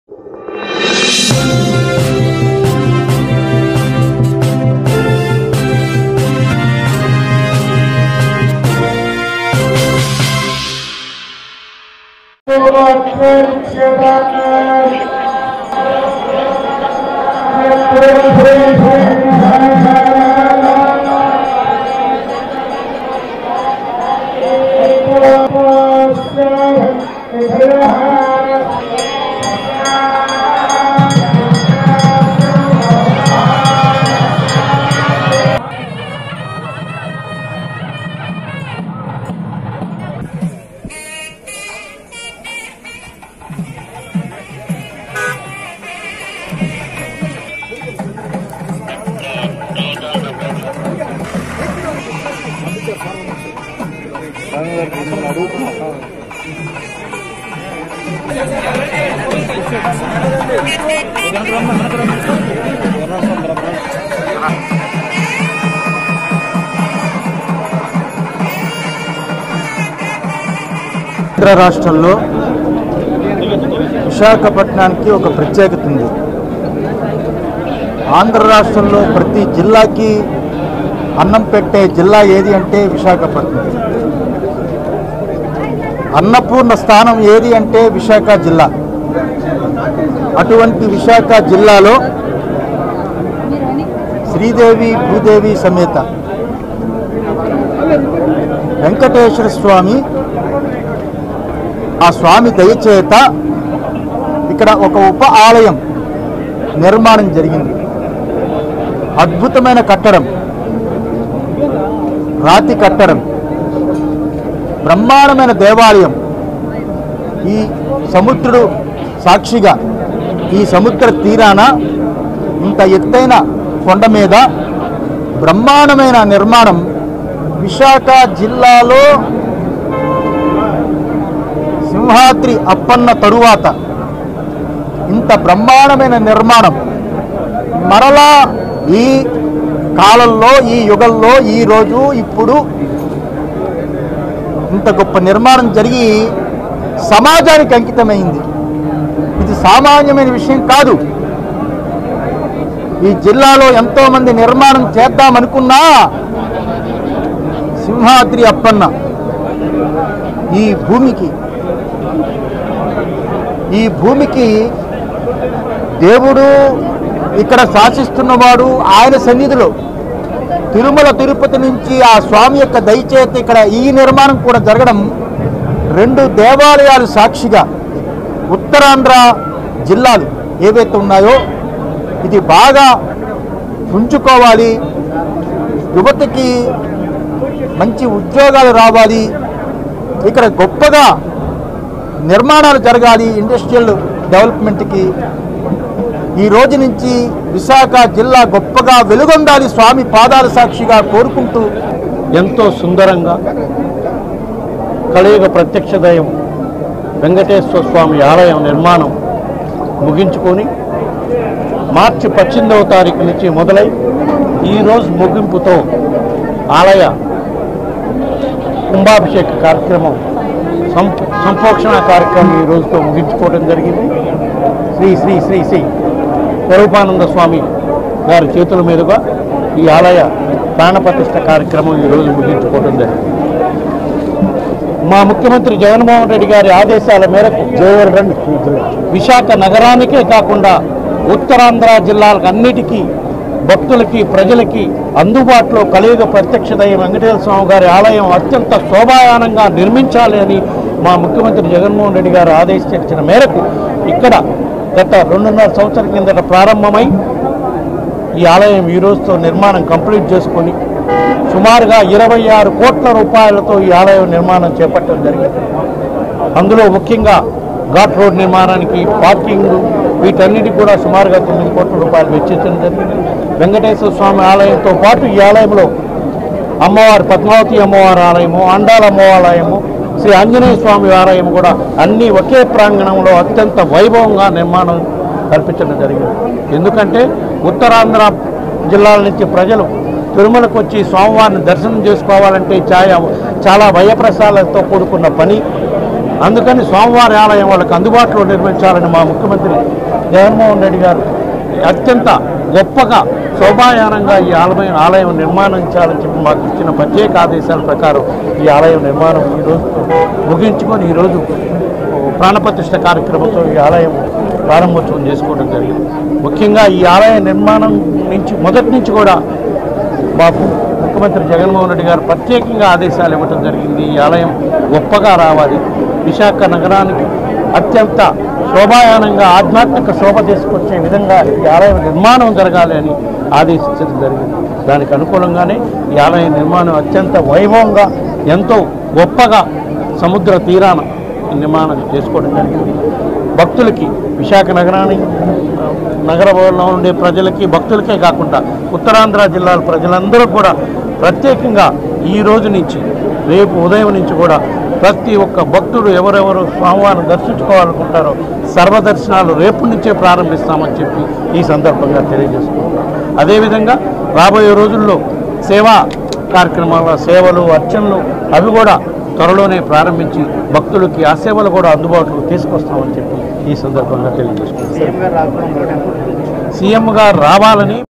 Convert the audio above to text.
ఆంధ్ర రాష్ట్రంలో విశాఖపట్నానికి ఒక ప్రత్యేకత ఉంది ఆంధ్ర రాష్ట్రంలో ప్రతి జిల్లాకి అన్నం పెట్టే జిల్లా ఏది అంటే విశాఖపట్నం అన్నపూర్ణ స్థానం ఏది అంటే విశాఖ జిల్లా అటువంటి విశాఖ జిల్లాలో శ్రీదేవి భూదేవి సమేత వెంకటేశ్వర స్వామి ఆ స్వామి దయచేత ఇక్కడ ఒక ఉప ఆలయం నిర్మాణం జరిగింది అద్భుతమైన కట్టడం రాతి కట్టడం బ్రహ్మాండమైన దేవాలయం ఈ సముద్రుడు సాక్షిగా ఈ సముద్ర తీరాన ఇంత ఎత్తైన కొండ మీద బ్రహ్మాండమైన నిర్మాణం విశాఖ జిల్లాలో సింహాద్రి అప్పన్న తరువాత ఇంత బ్రహ్మాండమైన నిర్మాణం మరలా ఈ కాలంలో ఈ యుగంలో ఈ రోజు ఇప్పుడు ఇంత గొప్ప నిర్మాణం జరిగి సమాజానికి అంకితమైంది ఇది సామాన్యమైన విషయం కాదు ఈ జిల్లాలో ఎంతో మంది నిర్మాణం చేద్దామనుకున్నా సింహాద్రి అప్పన్న ఈ భూమికి ఈ భూమికి దేవుడు ఇక్కడ శాసిస్తున్నవాడు ఆయన సన్నిధిలో తిరుమల తిరుపతి నుంచి ఆ స్వామి యొక్క దయచేత ఇక్కడ ఈ నిర్మాణం కూడా జరగడం రెండు దేవాలయాలు సాక్షిగా ఉత్తరాంధ్ర జిల్లాలు ఏవైతే ఉన్నాయో ఇది బాగా పుంజుకోవాలి యువతకి మంచి ఉద్యోగాలు రావాలి ఇక్కడ గొప్పగా నిర్మాణాలు జరగాలి ఇండస్ట్రియల్ డెవలప్మెంట్కి ఈ రోజు నుంచి విశాఖ జిల్లా గొప్పగా వెలుగొందాలి స్వామి పాదాల సాక్షిగా కోరుకుంటూ ఎంతో సుందరంగా కలియుగ ప్రత్యక్ష దయం వెంకటేశ్వర స్వామి ఆలయం నిర్మాణం ముగించుకొని మార్చి పద్దెనిమిదవ తారీఖు నుంచి మొదలై ఈరోజు ముగింపుతో ఆలయ కుంభాభిషేక కార్యక్రమం సంప సంపోక్షణ కార్యక్రమం ఈ రోజుతో ముగించుకోవడం జరిగింది శ్రీ శ్రీ శ్రీ శ్రీ స్వరూపానంద స్వామి గారి చేతుల మీదుగా ఈ ఆలయ ప్రాణప్రతిష్ఠ కార్యక్రమం ఈరోజు ముగించుకోవడం జరిగింది మా ముఖ్యమంత్రి జగన్మోహన్ రెడ్డి గారి ఆదేశాల మేరకు జయవర్ధన్ విశాఖ నగరానికే కాకుండా ఉత్తరాంధ్ర జిల్లాలకు అన్నిటికీ భక్తులకి ప్రజలకి అందుబాటులో కలియుగ ప్రత్యక్ష దైవం వెంకటేశ్వర స్వామి గారి ఆలయం అత్యంత శోభాయానంగా నిర్మించాలి అని మా ముఖ్యమంత్రి జగన్మోహన్ రెడ్డి గారు ఆదేశించిన మేరకు ఇక్కడ గత రెండున్నర సంవత్సరాల కిందట ప్రారంభమై ఈ ఆలయం ఈ రోజుతో నిర్మాణం కంప్లీట్ చేసుకొని సుమారుగా ఇరవై ఆరు కోట్ల రూపాయలతో ఈ ఆలయం నిర్మాణం చేపట్టడం జరిగింది అందులో ముఖ్యంగా ఘాట్ రోడ్ నిర్మాణానికి పార్కింగ్ వీటన్నిటికి కూడా సుమారుగా తొమ్మిది కోట్ల రూపాయలు వెచ్చించడం జరిగింది వెంకటేశ్వర స్వామి ఆలయంతో పాటు ఈ ఆలయంలో అమ్మవారి పద్మావతి అమ్మవారి ఆలయము అండాల అమ్మవారి ఆలయము శ్రీ ఆంజనేయ స్వామి ఆలయం కూడా అన్నీ ఒకే ప్రాంగణంలో అత్యంత వైభవంగా నిర్మాణం కల్పించడం జరిగింది ఎందుకంటే ఉత్తరాంధ్ర జిల్లాల నుంచి ప్రజలు తిరుమలకు వచ్చి స్వామివారిని దర్శనం చేసుకోవాలంటే చాలా చాలా భయప్రసాదాలతో కూడుకున్న పని అందుకని స్వామివారి ఆలయం వాళ్ళకి అందుబాటులో నిర్మించాలని మా ముఖ్యమంత్రి జగన్మోహన్ రెడ్డి గారు అత్యంత గొప్పగా శోభాయానంగా ఈ ఆలయం ఆలయం నిర్మాణించాలని చెప్పి మాకు ఇచ్చిన ప్రత్యేక ఆదేశాల ప్రకారం ఈ ఆలయం నిర్మాణం ఈరోజు ముగించుకొని ఈరోజు ప్రాణప్రతిష్ఠ కార్యక్రమంతో ఈ ఆలయం ప్రారంభోత్సవం చేసుకోవడం జరిగింది ముఖ్యంగా ఈ ఆలయ నిర్మాణం నుంచి మొదటి నుంచి కూడా మాకు ముఖ్యమంత్రి జగన్మోహన్ రెడ్డి గారు ప్రత్యేకంగా ఆదేశాలు ఇవ్వడం జరిగింది ఈ ఆలయం గొప్పగా రావాలి విశాఖ నగరానికి అత్యంత శోభాయానంగా ఆధ్యాత్మిక శోభ తీసుకొచ్చే విధంగా ఈ ఆలయం నిర్మాణం జరగాలి అని ఆదేశించడం జరిగింది దానికి అనుకూలంగానే ఈ ఆలయ నిర్మాణం అత్యంత వైభవంగా ఎంతో గొప్పగా సముద్ర తీరాన ఈ నిర్మాణం చేసుకోవడం జరిగింది భక్తులకి విశాఖ నగరానికి నగరంలో ఉండే ప్రజలకి భక్తులకే కాకుండా ఉత్తరాంధ్ర జిల్లాల ప్రజలందరూ కూడా ప్రత్యేకంగా ఈ రోజు నుంచి రేపు ఉదయం నుంచి కూడా ప్రతి ఒక్క భక్తుడు ఎవరెవరు స్వామివారిని దర్శించుకోవాలనుకుంటారో సర్వదర్శనాలు రేపు నుంచే ప్రారంభిస్తామని చెప్పి ఈ సందర్భంగా తెలియజేసుకుంటున్నాం అదేవిధంగా రాబోయే రోజుల్లో సేవా కార్యక్రమాల సేవలు అర్చనలు అవి కూడా త్వరలోనే ప్రారంభించి భక్తులకి ఆ సేవలు కూడా అందుబాటులో తీసుకొస్తామని చెప్పి ఈ సందర్భంగా తెలియజేసుకుంటున్నాం సీఎం గారు రావాలని